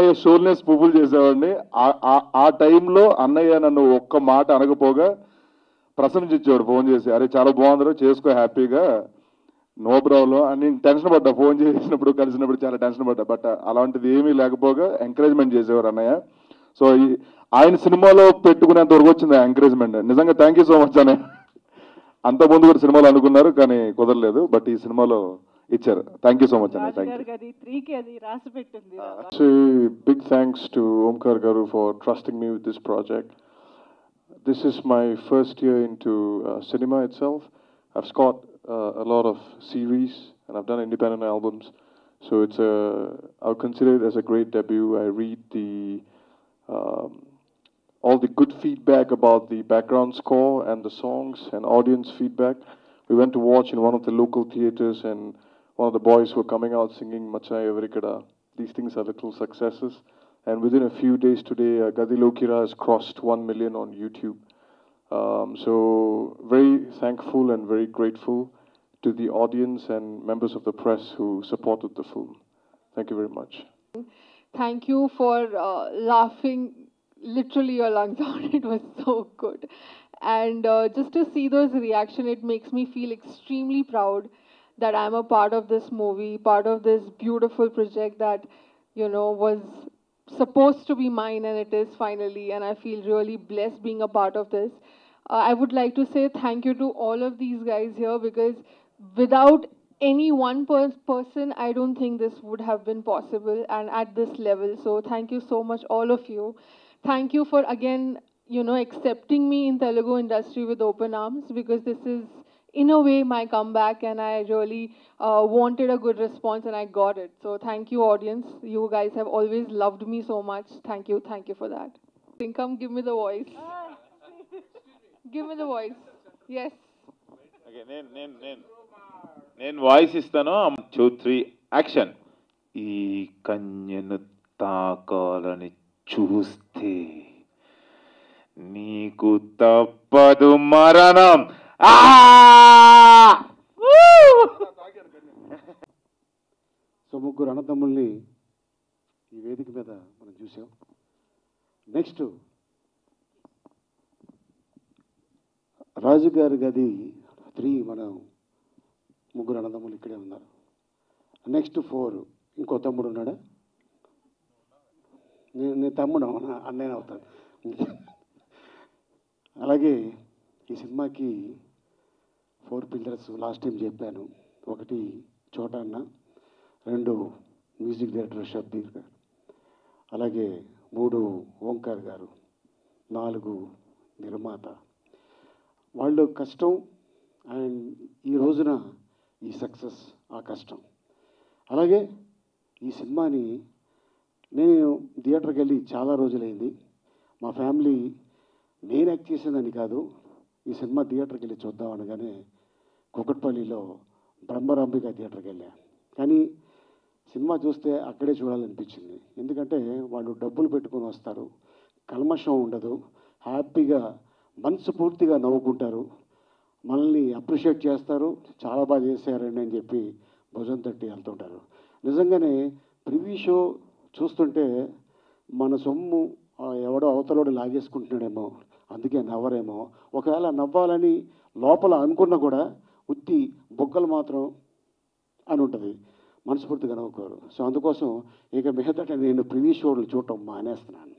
అన్నయ్య షోల్నెస్ పువ్వులు చేసేవాడిని ఆ- ఆ- ఆ టైంలో అన్నయ్య నన్ను ఒక్క మాట అనకపోగా ప్రశంసించేవాడు ఫోన్ చేసి అరే చాలా బాగుందిరా చేసుకో హ్యాపీగా నో ప్రాబ్లం అని నేను టెన్షన్ పడ్డా ఫోన్ చేసినప్పుడు కలిసినప్పుడు చాలా టెన్షన్ పడ్డా బట్ అలాంటిది ఏమీ లేకపోగా ఎంకరేజ్మెంట్ చేసేవారు అన్నయ్య సో ఈ- ఆయన సినిమాలో పెట్టుకునేంత వరకు వచ్చింది ఎంకరేజ్మెంట్ నిజంగా థ్యాంక్ యూ సో మచ్ అన్నయ్య అంత ముందు కూడా సినిమాలు అనుకున్నారు కానీ కుదరలేదు బట్ ఈ సినిమాలో ఇచ్చారు థ్యాంక్ యూ సో మచ్ అన్నయ్య రాజు థ్యాంక్ యూ గారికి అది త్రీకి అది రాసి పెట్టింది Say big thanks to Omkar Garu for trusting me with this project. This is my first year into uh, cinema itself. I've scored uh, a lot of series and I've done independent albums. So it's a, I'll consider it as a great debut. I read the, um, all the good feedback about the background score and the songs and audience feedback. We went to watch in one of the local theaters and one of the boys were coming out singing Machai Evrikada. These things are little successes. And within a few days today, uh, Gadi Lokira has crossed 1 million on YouTube. Um, so, very thankful and very grateful to the audience and members of the press who supported the film. Thank you very much. Thank you for uh, laughing literally your lungs out. It was so good. And uh, just to see those reaction, it makes me feel extremely proud that I'm a part of this movie, part of this beautiful project that, you know, was supposed to be mine and it is finally. And I feel really blessed being a part of this. Uh, I would like to say thank you to all of these guys here because without any one per- person, I don't think this would have been possible and at this level. So thank you so much, all of you. Thank you for again, you know, accepting me in Telugu industry with open arms because this is in a way my comeback and I really uh, wanted a good response and I got it. So thank you, audience. You guys have always loved me so much. Thank you, thank you for that. Come, give me the voice. give me the voice. Yes. Okay నేను నేను నేను నేను voice ఇస్తాను two three action ఈ కన్యను తాకాలని చూస్తే నీకు తప్పదు మరణం ఆ! సో ముగ్గురు అన్నదమ్ముల్ని ఈ వేదిక మీద మనం చూసాం నెక్స్ట్ రాజుగారి గది త్రీ మనం ముగ్గురు అన్నదమ్ములు ఇక్కడే ఉన్నారు నెక్స్ట్ ఫోర్ ఇంకో తమ్ముడు ఉన్నాడా నేను నేను తమ్ముడు అవునా అన్నయ్య అవుతాను అలాగే ఈ సినిమాకి ఫోర్ పిల్లర్స్ లాస్ట్ టైం చెప్పాను ఒకటి చోటన్న రెండు మ్యూజిక్ డైరెక్టర్ షబ్బీర్ గారు అలాగే మూడు ఓంకార్ గారు నాలుగు నిర్మాత వాళ్ళు కష్టం అండ్ ఈ రోజున ఈ సక్సెస్ ఆ కష్టం అలాగే ఈ సినిమాని నేను థియేటర్కి వెళ్ళి చాలా రోజులైంది మా ఫ్యామిలీ నేను యాక్ట్ చేసేదని కాదు ఈ సినిమా థియేటర్కి వెళ్ళి చూద్దాం అనగానే కుకట్పల్లిలో బ్రహ్మరాంబిక థియేటర్కి వెళ్ళా కానీ సినిమా చూస్తే అక్కడే చూడాలనిపించింది ఎందుకంటే వాళ్ళు డబ్బులు పెట్టుకొని వస్తారు కల్మషం ఉండదు హ్యాపీగా మనసు పూర్తిగా నవ్వుకుంటారు మనల్ని అప్రిషియేట్ చేస్తారు చాలా బాగా చేశారండి అని చెప్పి భుజం తట్టి వెళ్తుంటారు నిజంగానే ప్రివ్యూ షో చూస్తుంటే మన సొమ్ము ఆ, ఎవడో అవతలోడు లాగేసుకుంటున్నాడేమో అందుకే నవ్వరేమో ఒకవేళ నవ్వాలని లోపల అనుకున్నా కూడా ఉత్తి బొగ్గలు మాత్రం అని ఉంటుంది మనస్ఫూర్తిగా నవ్వుకోరు సో అందుకోసం ఇక మిగతాట నేను ప్రివ్యూ షోలు చూడటం మానేస్తున్నాను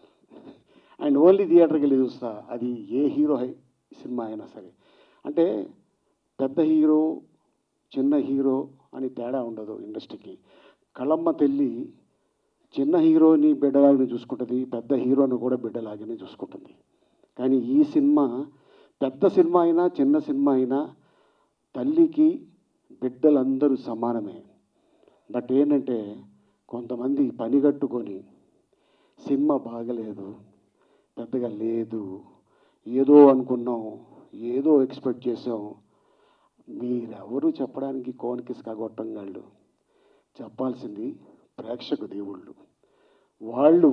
అండ్ ఓన్లీ థియేటర్కి వెళ్ళి చూస్తా అది ఏ హీరో హై సినిమా అయినా సరే అంటే పెద్ద హీరో చిన్న హీరో అని తేడా ఉండదు ఇండస్ట్రీకి కళమ్మ తెల్లి చిన్న హీరోని బిడ్డలాగానే చూసుకుంటుంది పెద్ద హీరోని కూడా బిడ్డలాగానే చూసుకుంటుంది కానీ ఈ సినిమా పెద్ద సినిమా అయినా చిన్న సినిమా అయినా తల్లికి బిడ్డలందరూ సమానమే బట్ ఏంటంటే కొంతమంది పనిగట్టుకొని సినిమా బాగలేదు పెద్దగా లేదు ఏదో అనుకున్నాం ఏదో ఎక్స్పెక్ట్ చేసాం మీరెవరు చెప్పడానికి కోనికిసుక గొట్టంగాళ్ళు చెప్పాల్సింది ప్రేక్షక దేవుళ్ళు వాళ్ళు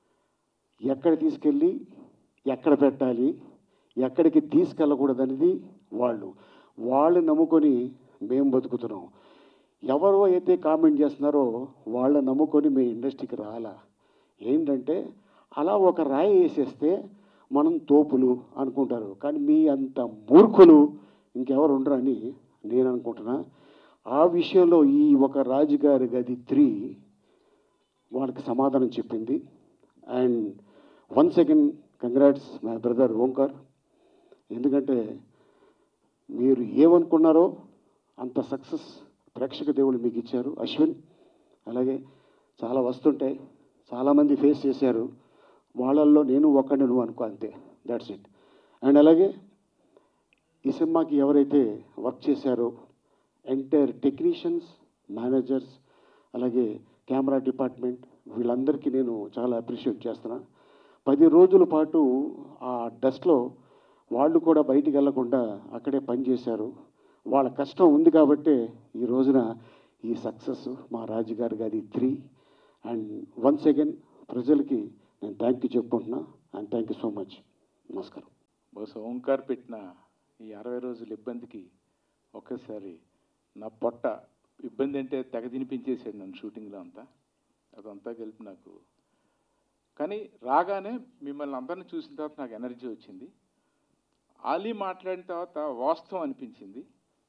ఎక్కడ తీసుకెళ్ళి ఎక్కడ పెట్టాలి ఎక్కడికి తీసుకెళ్ళకూడదనేది వాళ్ళు వాళ్ళు నమ్ముకొని మేము బతుకుతున్నాం ఎవరో అయితే కామెంట్ చేస్తున్నారో వాళ్ళని నమ్ముకొని మీ ఇండస్ట్రీకి రాలా ఏంటంటే అలా ఒక రాయి వేసేస్తే మనం తోపులు అనుకుంటారు కానీ మీ అంత మూర్ఖులు ఇంకెవరు ఉండరని నేను అనుకుంటున్నా ఆ విషయంలో ఈ ఒక రాజుగారి గది త్రీ వాళ్ళకి సమాధానం చెప్పింది and one second congrats my brother Omkar ఎందుకంటే మీరు ఏమనుకున్నారో అంత సక్సెస్ ప్రేక్షక దేవుడు మీకు ఇచ్చారు అశ్విన్ అలాగే చాలా వస్తుంటాయి చాలామంది ఫేస్ చేశారు వాళ్ళల్లో నేను ఒక్కడిని నువ్వు అనుకో అంతే దాట్స్ ఇట్ అండ్ అలాగే ఈ సినిమాకి ఎవరైతే వర్క్ చేశారో ఎంటైర్ టెక్నీషియన్స్ మేనేజర్స్ అలాగే కెమెరా డిపార్ట్మెంట్ వీళ్ళందరికీ నేను చాలా అప్రిషియేట్ చేస్తున్నా పది రోజుల పాటు ఆ డస్ట్లో వాళ్ళు కూడా బయటికి వెళ్లకుండా అక్కడే పనిచేశారు వాళ్ళ కష్టం ఉంది కాబట్టే ఈ రోజున ఈ సక్సెస్ మా రాజుగారి గారి త్రీ అండ్ వన్స్ అగైన్ ప్రజలకి నేను థ్యాంక్ యూ చెప్పుకుంటున్నా and thank you so much నమస్కారం బహుశా ఓంకార్ పెట్టిన ఈ అరవై రోజుల ఇబ్బందికి ఒక్కసారి నా పొట్ట ఇబ్బంది అంటే తెగ తినిపించేసాడు నన్ను షూటింగ్లో అంతా అదంతా కలిపి నాకు కానీ రాగానే మిమ్మల్ని అందరిని చూసిన తర్వాత నాకు ఎనర్జీ వచ్చింది ఆలీ మాట్లాడిన తర్వాత వాస్తవం అనిపించింది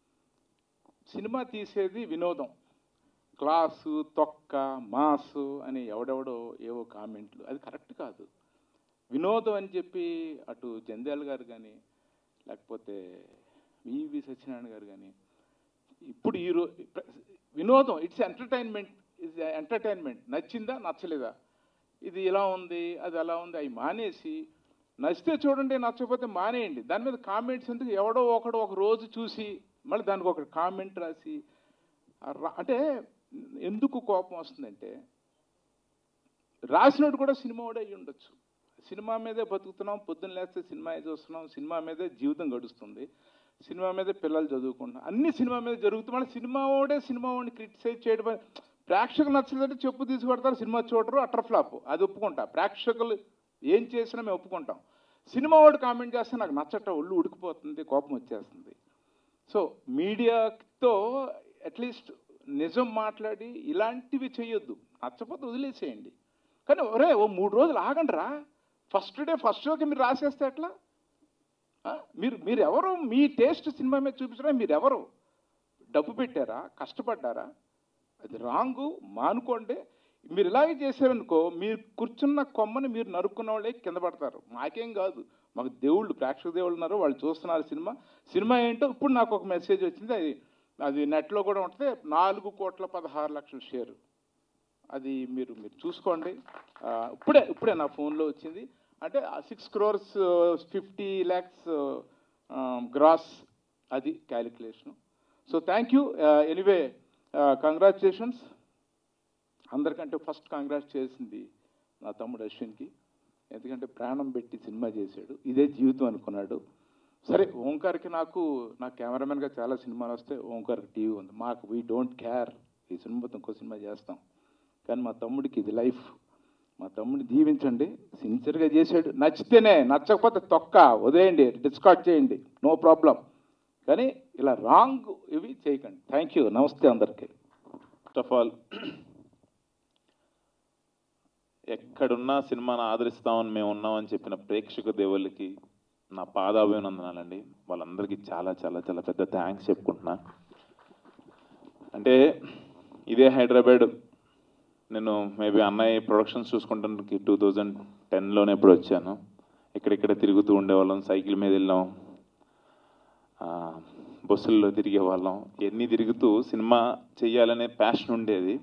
సినిమా తీసేది వినోదం క్లాసు తొక్క మాసు అని ఎవడెవడో ఏవో కామెంట్లు అది కరెక్ట్ కాదు వినోదం అని చెప్పి అటు జంధ్యాల గారు కానీ లేకపోతే వివి సత్యనారాయణ గారు కానీ ఇప్పుడు ఈ రో వినోదం ఇట్స్ ఎంటర్టైన్మెంట్ ఇస్ ఎంటర్టైన్మెంట్ నచ్చిందా నచ్చలేదా ఇది ఇలా ఉంది అది అలా ఉంది అవి మానేసి నచ్చితే చూడండి నచ్చకపోతే మానేయండి దాని మీద కామెంట్స్ ఎందుకు ఎవడో ఒకడు ఒక రోజు చూసి మళ్ళీ దానికి ఒక కామెంట్ రాసి ఆ రా- అంటే ఎందుకు కోపం వస్తుందంటే రాసినోడు కూడా సినిమా వాడే అయ్యి ఉండొచ్చు సినిమా మీదే బతుకుతున్నాం పొద్దున్న లేస్తే సినిమా చూస్తున్నాం సినిమా మీదే జీవితం గడుస్తుంది సినిమా మీదే పిల్లలు చదువుకుంటున్నాం అన్ని సినిమా మీద జరుగుతుంది మళ్ళీ సినిమా వాడే సినిమా వాడిని క్రిటిసైజ్ చేయడం అనే- ప్రేక్షకులు నచ్చలేదంటే చెప్పు తీసుకొడతారు సినిమా చూడరు అటర్ ఫ్లాప్ అది ఒప్పుకుంటా ప్రేక్షకులు ఏం చేసినా మేము ఒప్పుకుంటాం సినిమా వాడు కామెంట్ చేస్తే నాకు నచ్చట ఒళ్ళు ఉడికిపోతుంది కోపం వచ్చేస్తుంది సో మీడియాతో అట్లీస్ట్ నిజం మాట్లాడి ఇలాంటివి చేయొద్దు నచ్చపోతే వదిలేసేయండి కానీ ఒరే ఓ మూడు రోజులు ఆగండి రా ఫస్ట్ డే ఫస్ట్ షోకి మీరు రాసేస్తే ఎట్లా ఆ? మీరు మీరు ఎవరు మీ టేస్ట్ సినిమా మీద చూపించడం మీరు ఎవరు డబ్బు పెట్టారా కష్టపడ్డారా అది రాంగు మానుకోండి మీరు ఇలాగే చేశారనుకో మీరు కూర్చున్న కొమ్మని మీరు నరుక్కున్న వాళ్ళే కింద పడతారు మాకేం కాదు మాకు దేవుళ్ళు ప్రేక్షక దేవుళ్ళు ఉన్నారు వాళ్ళు చూస్తున్నారు సినిమా సినిమా ఏంటో ఇప్పుడు నాకు ఒక మెసేజ్ వచ్చింది అది అది నెట్లో కూడా ఉంటుంది నాలుగు కోట్ల పదహారు లక్షల షేరు అది మీరు మీరు చూసుకోండి ఆ, ఇప్పుడే ఇప్పుడే నా ఫోన్లో వచ్చింది అంటే six crores fifty lakhs gross అది calculation so thank you anyway congratulations అందరికంటే ఫస్ట్ కంగ్రాట్స్ చేసింది నా తమ్ముడు అశ్విన్కి ఎందుకంటే ప్రాణం పెట్టి సినిమా చేశాడు ఇదే జీవితం అనుకున్నాడు సరే ఓంకార్కి నాకు నా కెమెరామెన్గా చాలా సినిమాలు వస్తాయి ఓంకార్కి టీవీ ఉంది మాకు వీ డోంట్ కేర్ ఈ సినిమాతో ఇంకో సినిమా చేస్తాం కానీ మా తమ్ముడికి ఇది లైఫ్ మా తమ్ముడిని దీవించండి సిన్సియర్గా చేశాడు నచ్చితేనే నచ్చకపోతే తొక్క వదిలేయండి డిస్కార్డ్ చేయండి నో ప్రాబ్లం కానీ ఇలా రాంగ్ ఇవి చేయకండి థ్యాంక్ యూ నమస్తే అందరికీ ఫస్ట్ ఆఫ్ ఆల్ ఎక్కడున్నా సినిమాను ఆదరిస్తామని మేము ఉన్నామని చెప్పిన ప్రేక్షక దేవుళ్ళకి నా పాదాభివందనాలండి వాళ్ళందరికీ చాలా చాలా చాలా పెద్ద థ్యాంక్స్ చెప్పుకుంటున్నా అంటే ఇదే హైదరాబాద్ నేను మేబీ అన్నయ్య ప్రొడక్షన్స్ చూసుకుంటానికి టూ థౌజండ్ టెన్లోనే ఎప్పుడు వచ్చాను ఇక్కడిక్కడ తిరుగుతూ ఉండేవాళ్ళం సైకిల్ మీద వెళ్ళాం ఆ, బస్సుల్లో తిరిగే వాళ్ళం ఎన్ని తిరుగుతూ సినిమా చెయ్యాలనే ప్యాషన్ ఉండేది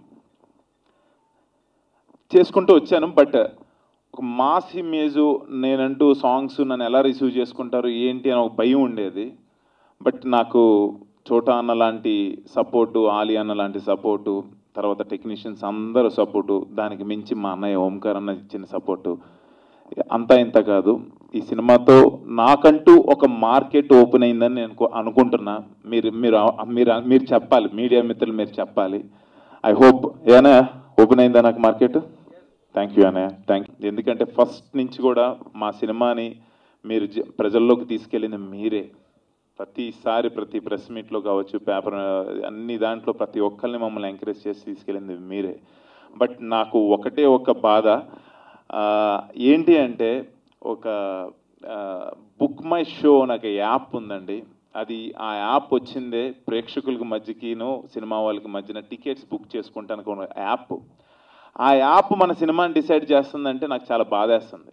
చేసుకుంటూ వచ్చాను బట్ ఒక మాస్ ఇమేజ్ నేనంటూ సాంగ్స్ నన్ను ఎలా రిసీవ్ చేసుకుంటారు ఏంటి అని ఒక భయం ఉండేది బట్ నాకు చోటా అన్న లాంటి సపోర్టు ఆలి అన్న లాంటి సపోర్టు తర్వాత టెక్నీషియన్స్ అందరూ సపోర్టు దానికి మించి మా అన్నయ్య ఓంకార్ అన్న ఇచ్చిన సపోర్టు అంతా ఇంత కాదు ఈ సినిమాతో నాకంటూ ఒక మార్కెట్ ఓపెన్ అయిందని నేను కో- అనుకుంటున్నా మీరు మీరు మీరు మీరు చెప్పాలి మీడియా మిత్రులు మీరు చెప్పాలి ఐ హోప్ ఏనా ఓపెన్ అయిందా నాకు మార్కెట్ థ్యాంక్ యూ అన్నయ్య థ్యాంక్ ఎందుకంటే ఫస్ట్ నుంచి కూడా మా సినిమాని మీరు జ- ప్రజల్లోకి తీసుకెళ్ళిన మీరే ప్రతిసారి ప్రతి ప్రెస్ మీట్లో కావచ్చు పేపర్ అన్ని దాంట్లో ప్రతి ఒక్కరిని మమ్మల్ని ఎంకరేజ్ చేసి తీసుకెళ్ళింది మీరే బట్ నాకు ఒకటే ఒక బాధ ఆ, ఏంటి అంటే ఒక బుక్ మై షో నాకు యాప్ ఉందండి అది ఆ యాప్ వచ్చిందే ప్రేక్షకులకి మధ్యకిను సినిమా వాళ్ళకి మధ్యన టికెట్స్ బుక్ చేసుకుంటానికి ఒక యాప్ ఆ యాప్ మన సినిమాని డిసైడ్ చేస్తుందంటే నాకు చాలా బాధేస్తుంది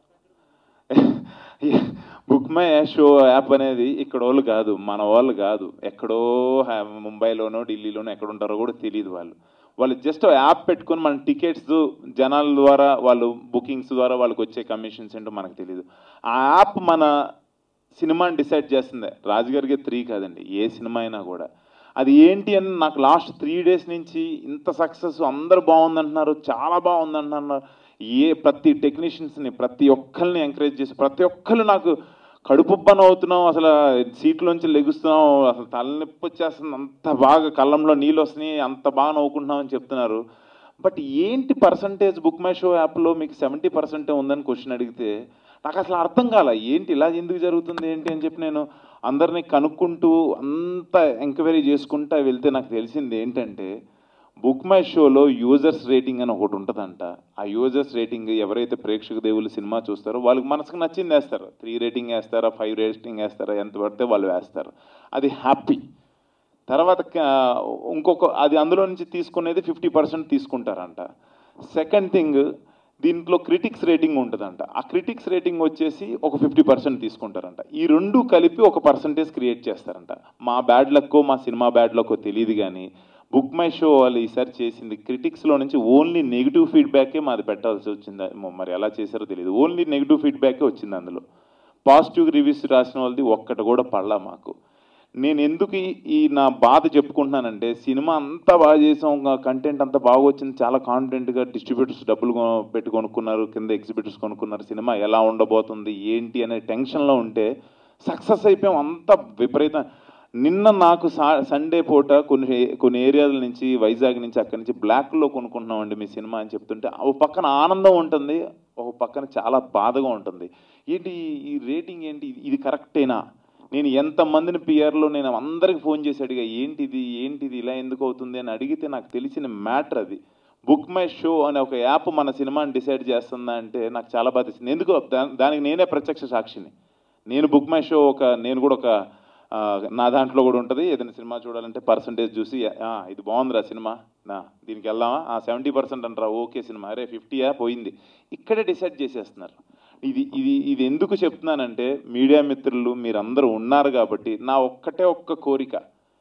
బుక్ మై షో యాప్ అనేది ఇక్కడ వాళ్ళు కాదు మన వాళ్ళు కాదు ఎక్కడో హా- ముంబైలోనో ఢిల్లీలోనో ఎక్కడ ఉంటారో కూడా తెలియదు వాళ్ళు వాళ్ళు జస్ట్ యాప్ పెట్టుకొని మన టికెట్స్ జనాల ద్వారా వాళ్ళు బుకింగ్స్ ద్వారా వాళ్ళకి వచ్చే కమిషన్స్ ఏంటో మనకు తెలియదు ఆ యాప్ మన సినిమాని డిసైడ్ చేస్తుంది రాజుగారికి త్రీ కాదండి ఏ సినిమా అయినా కూడా అది ఏంటి అని నాకు లాస్ట్ త్రీ డేస్ నుంచి ఇంత సక్సెస్ అందరు బాగుందంటున్నారు చాలా బాగుందంటున్నారు ఏ ప్రతి టెక్నీషియన్స్ని ప్రతి ఒక్కరిని ఎంకరేజ్ చేసి ప్రతి ఒక్కరు నాకు కడుపుబ్బన అవుతున్నాం అసలు సీట్లోంచి లెగుస్తున్నాం అసలు తలనొప్పి వచ్చేస్తుంది అంత బాగా కళ్ళంలో నీళ్ళు వస్తున్నాయి అంత బాగా నవ్వుకుంటున్నాం అని చెప్తున్నారు బట్ ఏంటి పర్సంటేజ్ బుక్ మై షో యాప్లో మీకు సెవెంటీ పర్సెంటే ఉందని క్వశ్చన్ అడిగితే నాకు అసలు అర్థం కాల ఏంటి ఇలా ఎందుకు జరుగుతుంది ఏంటి అని చెప్పి నేను అందరినీ కనుక్కుంటూ అంత ఎంక్వైరీ చేసుకుంటా వెళ్తే నాకు తెలిసింది ఏంటంటే బుక్ మై షోలో యూజర్స్ రేటింగ్ అని ఒకటి ఉంటుందంట ఆ యూజర్స్ రేటింగ్ ఎవరైతే ప్రేక్షక దేవులు సినిమా చూస్తారో వాళ్ళకి మనసుకు నచ్చింది వేస్తారు త్రీ రేటింగ్ వేస్తారా ఫైవ్ రేటింగ్ వేస్తారా ఎంత పడితే వాళ్ళు వేస్తారు అది హ్యాపీ తర్వాత క- ఇంకొక అది అందులో నుంచి తీసుకునేది ఫిఫ్టీ పర్సెంట్ తీసుకుంటారంట సెకండ్ థింగ్ దీంట్లో క్రిటిక్స్ రేటింగ్ ఉంటుందంట ఆ క్రిటిక్స్ రేటింగ్ వచ్చేసి ఒక ఫిఫ్టీ పర్సెంట్ తీసుకుంటారంట ఈ రెండు కలిపి ఒక పర్సంటేజ్ క్రియేట్ చేస్తారంట మా బ్యాడ్ లక్కో మా సినిమా బ్యాడ్ లక్కో తెలియదు కానీ బుక్ మై షో వాళ్ళు ఈసారి చేసింది క్రిటిక్స్లో నుంచి ఓన్లీ నెగిటివ్ ఫీడ్బ్యాకే మాది పెట్టాల్సి వచ్చింది మరి ఎలా చేశారో తెలియదు ఓన్లీ నెగిటివ్ ఫీడ్బ్యాకే వచ్చింది అందులో పాజిటివ్ రివ్యూస్ రాసిన వాళ్ళది ఒక్కటి కూడా పడలా మాకు నేను ఎందుకు ఈ- ఈ నా బాధ చెప్పుకుంటున్నానంటే సినిమా అంతా బాగా చేసాం కంటెంట్ అంతా బాగా వచ్చింది చాలా కాన్ఫిడెంట్గా డిస్ట్రిబ్యూటర్స్ డబ్బులు కొ- పెట్టి కొనుక్కున్నారు కింద ఎగ్జిబిటర్స్ కొనుక్కున్నారు సినిమా ఎలా ఉండబోతుంది ఏంటి అనే టెన్షన్లో ఉంటే సక్సెస్ అయిపోయాం అంత విపరీతం నిన్న నాకు సా సండే పూట కొన్ని కొన్ని ఏరియాల నుంచి వైజాగ్ నుంచి అక్కడి నుంచి బ్లాక్లో కొనుక్కుంటున్నామండి మీ సినిమా అని చెప్తుంటే ఒక పక్కన ఆనందం ఉంటుంది ఒక పక్కన చాలా బాధగా ఉంటుంది ఏంటి ఈ- ఈ రేటింగ్ ఏంటి ఇది- ఇది కరెక్టేనా నేను ఎంతమందిని పిఆర్లో నేను అందరికి ఫోన్ చేసి అడిగా ఏంటిది ఏంటిది ఇలా ఎందుకు అవుతుంది అని అడిగితే నాకు తెలిసిన మ్యాటర్ అది బుక్ మై షో అనే ఒక యాప్ మన సినిమాని డిసైడ్ చేస్తుందా అంటే నాకు చాలా బాధ వేసింది ఎందుకు దా- దానికి నేనే ప్రత్యక్ష సాక్షిని నేను బుక్ మై షో ఒక నేను కూడా ఒక ఆ, నా దాంట్లో కూడా ఉంటుంది ఏదైనా సినిమా చూడాలంటే పర్సంటేజ్ చూసి "ఆ, ఇది బాగుందిరా సినిమా నా దీనికి వెళ్దామా సెవెంటీ పర్సెంట్ అంటారా ఓకే సినిమా అరే ఫిఫ్టీయా పోయింది ఇక్కడే డిసైడ్ చేసేస్తున్నారు ఇది ఇది ఇది ఎందుకు చెప్తున్నానంటే మీడియా మిత్రులు మీరందరూ ఉన్నారు కాబట్టి నా ఒక్కటే ఒక్క కోరిక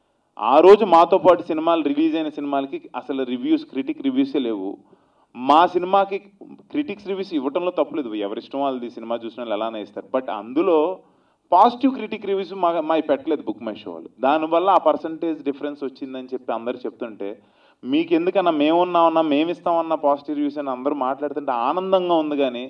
ఆ రోజు మాతో పాటు సినిమాలు రిలీజ్ అయిన సినిమాలకి అసలు రివ్యూస్ క్రిటిక్ రివ్యూసే లేవు మా సినిమాకి క్రిటిక్స్ రివ్యూస్ ఇవ్వటంలో తప్పులేదు ఎవరిష్టం వాళ్ళది సినిమా చూసిన వాళ్ళు ఎలానే ఇస్తారు బట్ అందులో పాజిటివ్ క్రిటిక్ రివ్యూస్ మా మా పెట్టలేదు బుక్ మై షో వాళ్ళు దానివల్ల ఆ పర్సంటేజ్ డిఫరెన్స్ వచ్చిందని చెప్పి అందరు చెప్తుంటే మీకు ఎందుకన్నా మేమున్నామన్నా మేము ఇస్తామన్నా పాజిటివ్ రివ్యూస్ అని అందరూ మాట్లాడుతుంటే ఆనందంగా ఉంది కానీ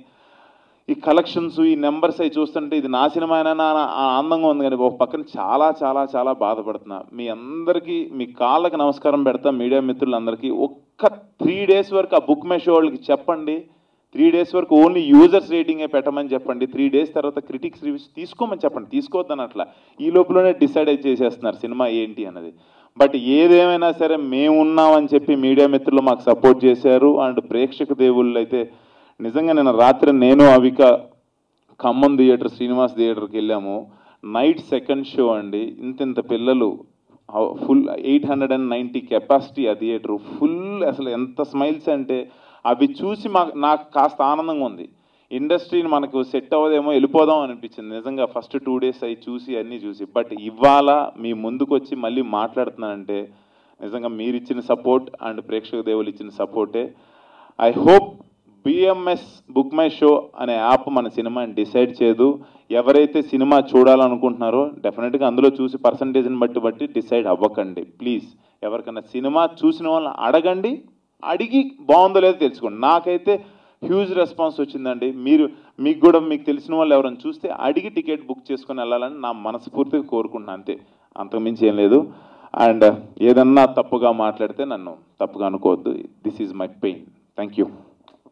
ఈ కలెక్షన్స్ ఈ నెంబర్స్ అవి చూస్తుంటే ఇది నా సినిమా అయినా నా ఆ ఆనందంగా ఉంది కానీ ఒక పక్కన చాలా చాలా చాలా బాధపడుతున్నా మీ అందరికీ మీ కాళ్ళకి నమస్కారం పెడతా మీడియా మిత్రులందరికీ ఒక్క త్రీ డేస్ వరకు ఆ బుక్ మై షో వాళ్ళకి చెప్పండి త్రీ డేస్ వరకు ఓన్లీ యూజర్స్ రేటింగే పెట్టమని చెప్పండి త్రీ డేస్ తర్వాత క్రిటిక్స్ రివ్యూస్ తీసుకోమని చెప్పండి తీసుకోవద్దని అట్లా ఈ లోపలనే డిసైడ్ చేసేస్తున్నారు సినిమా ఏంటి అన్నది బట్ ఏదేమైనా సరే మేము ఉన్నామని చెప్పి మీడియా మిత్రులు మాకు సపోర్ట్ చేశారు అండ్ ప్రేక్షక దేవుళ్ళు అయితే నిజంగా నేను రాత్రి నేను అవిక ఖమ్మం థియేటర్ శ్రీనివాస్ థియేటర్కి వెళ్ళాము నైట్ సెకండ్ షో అండి ఇంత ఇంత పిల్లలు full eight hundred and ninety capacity ఆ థియేటర్ ఫుల్ అసలు ఎంత స్మైల్స్ అంటే అవి చూసి మా నాకు కాస్త ఆనందంగా ఉంది ఇండస్ట్రీని మనకు సెట్ అవ్వదేమో వెళ్ళిపోదాం అనిపించింది నిజంగా ఫస్ట్ టూ డేస్ అవి చూసి అన్నీ చూసి బట్ ఇవాళ మీ ముందుకు వచ్చి మళ్ళీ మాట్లాడుతున్నానంటే నిజంగా మీరు ఇచ్చిన సపోర్ట్ అండ్ ప్రేక్షక దేవులు ఇచ్చిన సపోర్టే I hope BMS book my show అనే యాప్ మన సినిమాని డిసైడ్ చేయదు ఎవరైతే సినిమా చూడాలనుకుంటున్నారో డెఫినెట్గా అందులో చూసి పర్సంటేజ్ని బట్టి బట్టి డిసైడ్ అవ్వకండి ప్లీజ్ ఎవరికైనా సినిమా చూసిన వాళ్ళని అడగండి అడిగి బాగుందో లేదో తెలుసుకోండి నాకైతే హ్యూజ్ రెస్పాన్స్ వచ్చిందండి మీరు మీకు కూడా మీకు తెలిసిన వాళ్ళు ఎవరైనా చూస్తే అడిగి టికెట్ బుక్ చేసుకొని వెళ్ళాలని నా మనస్ఫూర్తిగా కోరుకుంటున్నాను అంతే అంతకుమించి ఏం లేదు అండ్ ఏదన్నా తప్పుగా మాట్లాడితే నన్ను తప్పుగా అనుకోవద్దు this is my pain thank you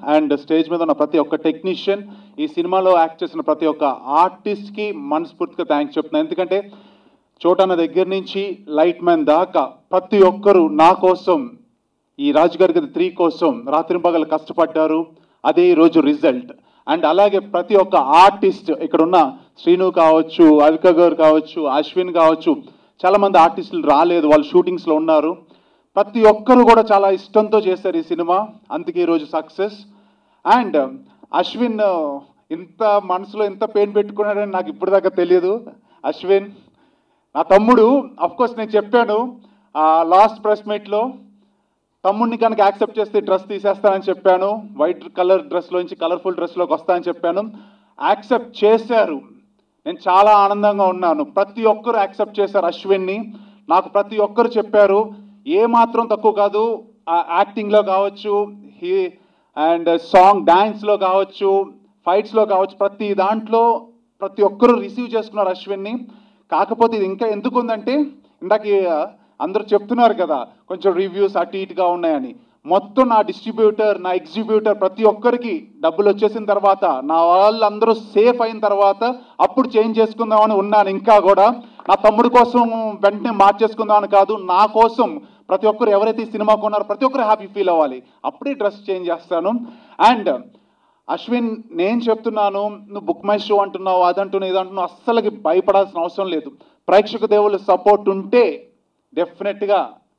and stage మీద ఉన్న ప్రతి ఒక్క టెక్నీషియన్ ఈ సినిమాలో యాక్ట్ చేసిన ప్రతి ఒక్క ఆర్టిస్ట్కి మనస్ఫూర్తిగా థ్యాంక్స్ చెప్తున్నాను ఎందుకంటే చోటన్న దగ్గర నుంచి లైట్ మ్యాన్ దాకా ప్రతి ఒక్కరు నా కోసం ఈ రాజుగారి గది త్రీ కోసం రాత్రింపగలు కష్టపడ్డారు అదే ఈరోజు రిజల్ట్ అండ్ అలాగే ప్రతి ఒక్క ఆర్టిస్ట్ ఇక్కడ ఉన్న శ్రీను కావచ్చు అవిక గారు కావచ్చు అశ్విన్ కావచ్చు చాలా మంది ఆర్టిస్టులు రాలేదు వాళ్ళు షూటింగ్స్లో ఉన్నారు ప్రతి ఒక్కరు కూడా చాలా ఇష్టంతో చేశారు ఈ సినిమా అందుకే ఈరోజు సక్సెస్ అండ్ అశ్విన్ ఇంత మనసులో ఎంత పెయిన్ పెట్టుకున్నాడని నాకు ఇప్పటిదాకా తెలియదు అశ్విన్ నా తమ్ముడు కోర్స్ నేను చెప్పాను లాస్ట్ ప్రెస్ మీట్లో తమ్ముడిని కనుక యాక్సెప్ట్ చేస్తే డ్రెస్ తీసేస్తానని చెప్పాను వైట్ కలర్ డ్రెస్లోంచి కలర్ఫుల్ డ్రెస్లోకి వస్తానని చెప్పాను యాక్సెప్ట్ చేశారు నేను చాలా ఆనందంగా ఉన్నాను ప్రతి ఒక్కరు యాక్సెప్ట్ చేశారు అశ్విన్ని నాకు ప్రతి ఒక్కరు చెప్పారు ఏ మాత్రం తక్కువ కాదు యాక్టింగ్లో కావచ్చు హీ అండ్ సాంగ్ డ్యాన్స్లో కావచ్చు ఫైట్స్లో కావచ్చు ప్రతి దాంట్లో ప్రతి ఒక్కరు రిసీవ్ చేసుకున్నారు అశ్విన్ని కాకపోతే ఇది ఇంకా ఎందుకు ఉందంటే ఇందాక అందరూ చెప్తున్నారు కదా కొంచెం రివ్యూస్ అటు ఇటుగా ఉన్నాయని మొత్తం నా డిస్ట్రిబ్యూటర్ నా ఎగ్జిబ్యూటర్ ప్రతి ఒక్కరికి డబ్బులు వచ్చేసిన తర్వాత నా వాళ్ళందరూ సేఫ్ అయిన తర్వాత అప్పుడు చేంజ్ చేసుకుందామని ఉన్నాను ఇంకా కూడా నా తమ్ముడు కోసం వెంటనే మార్చేసుకుందామని కాదు నా కోసం ప్రతి ఒక్కరు ఎవరైతే ఈ సినిమా కొన్నారో ప్రతి ఒక్కరు హ్యాపీ ఫీల్ అవ్వాలి అప్పుడే డ్రెస్ చేంజ్ చేస్తాను అండ్ అశ్విన్ నేను చెప్తున్నాను నువ్వు బుక్ మై షో అంటున్నావు అదంటున్నావు ఇదంటున్నావు అస్సలకి భయపడాల్సిన అవసరం లేదు ప్రేక్షక దేవుళ్ళ సపోర్ట్ ఉంటే డెఫినెట్గా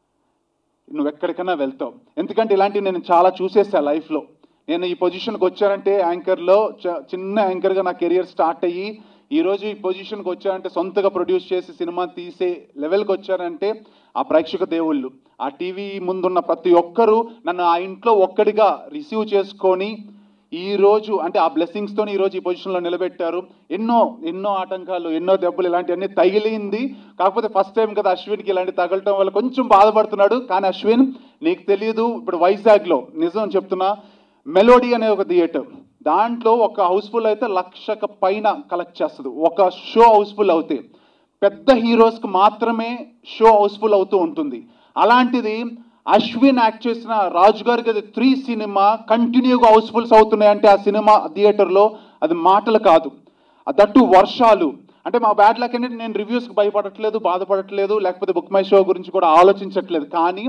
నువ్వు ఎక్కడికైనా వెళ్తావు ఎందుకంటే ఇలాంటివి నేను చాలా చూసేసా లైఫ్లో నేను ఈ పొజిషన్కి వచ్చానంటే యాంకర్లో చ- చిన్న యాంకర్గా నా కెరియర్ స్టార్ట్ అయ్యి ఈరోజు ఈ పొజిషన్కి వచ్చానంటే సొంతగా ప్రొడ్యూస్ చేసి సినిమా తీసే లెవెల్కి వచ్చానంటే ఆ ప్రేక్షక దేవుళ్ళు ఆ టీవీ ముందున్న ప్రతి ఒక్కరూ నన్ను ఆ ఇంట్లో ఒక్కడిగా రిసీవ్ చేసుకొని ఈ రోజు అంటే ఆ బ్లెస్సింగ్స్తో ఈ రోజు ఈ పొజిషన్లో నిలబెట్టారు ఎన్నో ఎన్నో ఆటంకాలు ఎన్నో దెబ్బలు ఇలాంటివన్నీ తగిలింది కాకపోతే ఫస్ట్ టైం కదా అశ్విన్కి ఇలాంటి తగలటం వల్ల కొంచెం బాధపడుతున్నాడు కానీ అశ్విన్ నీకు తెలియదు ఇప్పుడు వైజాగ్లో నిజం చెప్తున్నా మెలోడీ అనే ఒక థియేటర్ దాంట్లో ఒక హౌస్ఫుల్ అయితే లక్షక పైన కలెక్ట్ చేస్తుంది ఒక షో హౌస్ఫుల్ అవుతే పెద్ద హీరోస్కి మాత్రమే షో హౌస్ఫుల్ అవుతూ ఉంటుంది అలాంటిది అశ్విన్ యాక్ట్ చేసిన రాజు గారి గది త్రీ సినిమా కంటిన్యూగా హౌస్ఫుల్స్ అవుతున్నాయంటే ఆ సినిమా థియేటర్లో అది మాటలు కాదు దట్టు వర్షాలు అంటే మా బ్యాడ్ లక్ అనేది నేను రివ్యూస్కి భయపడట్లేదు బాధపడట్లేదు లేకపోతే బుక్ మై షో గురించి కూడా ఆలోచించట్లేదు కానీ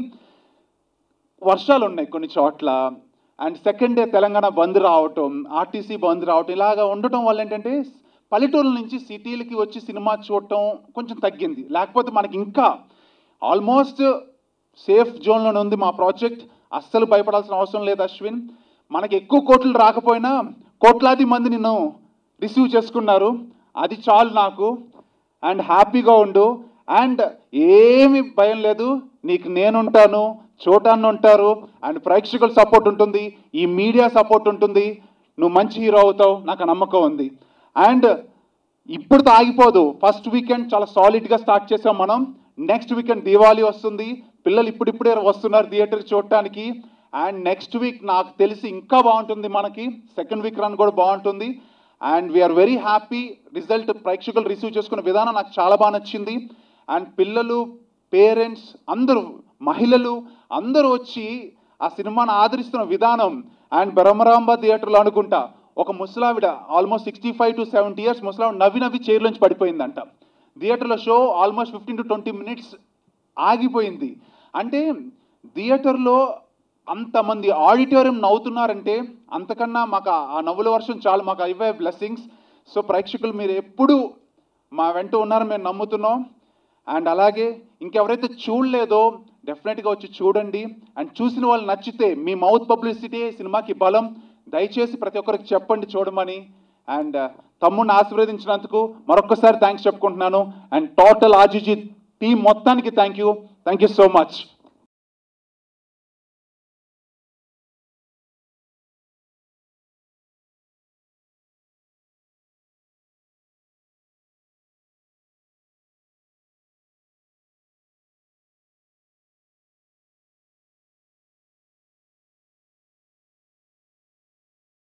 వర్షాలు ఉన్నాయి కొన్ని చోట్ల and second day Telangana bandh రావటం ఆర్టీసీ బంద్ రావటం ఇలాగా ఉండటం వల్ల ఏంటంటే పల్లెటూరుల నుంచి సిటీలకి వచ్చి సినిమా చూడటం కొంచెం తగ్గింది లేకపోతే మనకి ఇంకా ఆల్మోస్ట్ సేఫ్ జోన్లోనే ఉంది మా ప్రాజెక్ట్ అస్సలు భయపడాల్సిన అవసరం లేదు అశ్విన్ మనకి ఎక్కువ కోట్లు రాకపోయినా కోట్లాది మంది నిన్ను రిసీవ్ చేసుకున్నారు అది చాలు నాకు అండ్ హ్యాపీగా ఉండు అండ్ ఏమి భయం లేదు నీకు నేనుంటాను చోటాన్ని ఉంటారు అండ్ ప్రేక్షకుల సపోర్ట్ ఉంటుంది ఈ మీడియా సపోర్ట్ ఉంటుంది నువ్వు మంచి హీరో అవుతావు నాకు నమ్మకం ఉంది అండ్ ఇప్పుడు ఆగిపోదు ఫస్ట్ వీకెండ్ చాలా సాలిడ్గా స్టార్ట్ చేసాం మనం నెక్స్ట్ వీకెండ్ దివాళీ వస్తుంది పిల్లలు ఇప్పుడిప్పుడే వస్తున్నారు థియేటర్ చూడటానికి అండ్ నెక్స్ట్ వీక్ నాకు తెలిసి ఇంకా బాగుంటుంది మనకి సెకండ్ వీక్ రన్ కూడా బాగుంటుంది and we're very happy result ప్రేక్షకులు రిసీవ్ చేసుకున్న విధానం నాకు చాలా బాగా నచ్చింది అండ్ పిల్లలు పేరెంట్స్ అందరూ మహిళలు అందరూ వచ్చి ఆ సినిమాను ఆదరిస్తున్న విధానం అండ్ బ్రహ్మరాంబ థియేటర్లో అనుకుంటా ఒక ముసలావిడ almost sixty five to seventy years ముసలావిడ నవ్వి నవ్వి చైర్లోంచి పడిపోయిందంట థియేటర్లో show almost fifteen to twenty minutes ఆగిపోయింది అంటే థియేటర్లో అంతమంది ఆడిటోరియం నవ్వుతున్నారంటే అంతకన్నా మాకు ఆ- ఆ నవ్వుల వర్షం చాలు మాకు అవే బ్లెస్సింగ్స్ సో ప్రేక్షకులు మీరు ఎప్పుడు మా వెంట ఉన్నారని మేము నమ్ముతున్నాం అండ్ అలాగే ఇంకెవరైతే చూడలేదో డెఫినెట్గా వచ్చి చూడండి అండ్ చూసిన వాళ్ళు నచ్చితే మీ మౌత్ పబ్లిసిటీ సినిమాకి బలం దయచేసి ప్రతి ఒక్కరికి చెప్పండి చూడమని అండ్ తమ్ముడిని ఆశీర్వదించినందుకు మరొక్కసారి థ్యాంక్స్ చెప్పుకుంటున్నాను అండ్ టోటల్ ఆర్జీజీ టీం మొత్తానికి thank you thank you so much